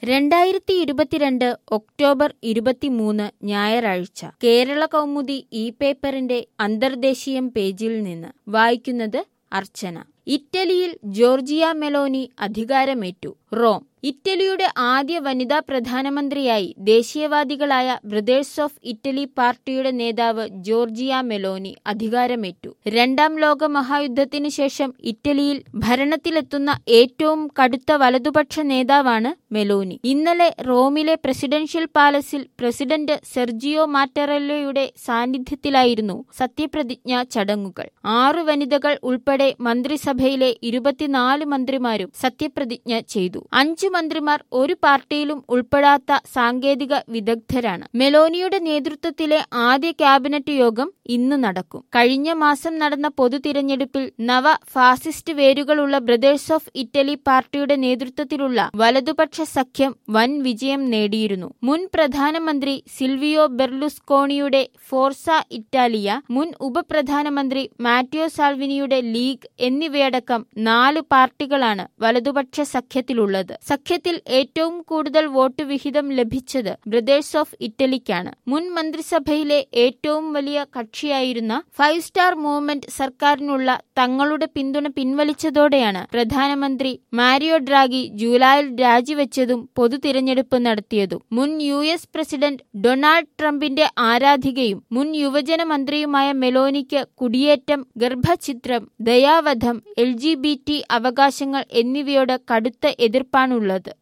രണ്ടായിരത്തി ഇരുപത്തിരണ്ട് ഒക്ടോബർ ഇരുപത്തിമൂന്ന് ഞായറാഴ്ച കേരള കൗമുദി ഈ പേപ്പറിന്റെ അന്തർദേശീയം പേജിൽ നിന്ന് വായിക്കുന്നത് അർച്ചന ഇറ്റലിയിൽ ജോർജിയ മെലോനി അധികാരമേറ്റു റോം ഇറ്റലിയുടെ ആദ്യ വനിതാ പ്രധാനമന്ത്രിയായി ദേശീയവാദികളായ ബ്രദേഴ്സ് ഓഫ് ഇറ്റലി പാർട്ടിയുടെ നേതാവ് ജോർജിയ മെലോനി അധികാരമേറ്റു രണ്ടാം ലോക മഹായുദ്ധത്തിനു ശേഷം ഇറ്റലിയിൽ ഭരണത്തിലെത്തുന്ന ഏറ്റവും കടുത്ത വലതുപക്ഷ നേതാവാണ് മെലോനി ഇന്നലെ റോമിലെ പ്രസിഡൻഷ്യൽ പാലസിൽ പ്രസിഡന്റ് സെർജിയോ മാറ്ററെല്ലയുടെ സാന്നിധ്യത്തിലായിരുന്നു സത്യപ്രതിജ്ഞാ ചടങ്ങുകൾ ആറു വനിതകൾ ഉൾപ്പെടെ മന്ത്രിസഭയിലെ ഇരുപത്തിനാല് മന്ത്രിമാരും സത്യപ്രതിജ്ഞ ചെയ്തു അഞ്ചു മന്ത്രിമാർ ഒരു പാർട്ടിയിലും ഉൾപ്പെടാത്ത സാങ്കേതിക വിദഗ്ധരാണ് മെലോനിയുടെ നേതൃത്വത്തിലെ ആദ്യ ക്യാബിനറ്റ് യോഗം ഇന്ന് നടക്കും കഴിഞ്ഞ മാസം നടന്ന പൊതു തിരഞ്ഞെടുപ്പിൽ നവ ഫാസിസ്റ്റ് വേരുകളുള്ള ബ്രദേഴ്സ് ഓഫ് ഇറ്റലി പാർട്ടിയുടെ നേതൃത്വത്തിലുള്ള വലതുപക്ഷ സഖ്യം വൻ വിജയം നേടിയിരുന്നു മുൻ പ്രധാനമന്ത്രി സിൽവിയോ ബെർലുസ്കോണിയുടെ ഫോർസ ഇറ്റാലിയ മുൻ ഉപപ്രധാനമന്ത്രി മാറ്റിയോ സാൽവിനിയുടെ ലീഗ് എന്നിവയടക്കം നാല് പാർട്ടികളാണ് വലതുപക്ഷ സഖ്യത്തിലുള്ളത് സഖ്യത്തിൽ ഏറ്റവും കൂടുതൽ വോട്ട് വിഹിതം ലഭിച്ചത് ബ്രദേഴ്സ് ഓഫ് ഇറ്റലിക്കാണ് മുൻ മന്ത്രിസഭയിലെ ഏറ്റവും വലിയ കക്ഷിയായിരുന്ന ഫൈവ് സ്റ്റാർ മൂവ്മെന്റ് സർക്കാരിനുള്ള തങ്ങളുടെ പിന്തുണ പിൻവലിച്ചതോടെയാണ് പ്രധാനമന്ത്രി മാരിയോ ഡ്രാഗി ജൂലൈയിൽ രാജിവെച്ചതും പൊതു തിരഞ്ഞെടുപ്പ് നടത്തിയതും മുൻ യു എസ് പ്രസിഡന്റ് ഡൊണാൾഡ് ട്രംപിന്റെ ആരാധികയും മുൻ യുവജന മന്ത്രിയുമായ മെലോനിക്ക് കുടിയേറ്റം ഗർഭഛിദ്രം ദയാവധം എൽ ജി ബി ടി അവകാശങ്ങൾ എന്നിവയോട് കടുത്ത എതിർപ്പാണുള്ളത്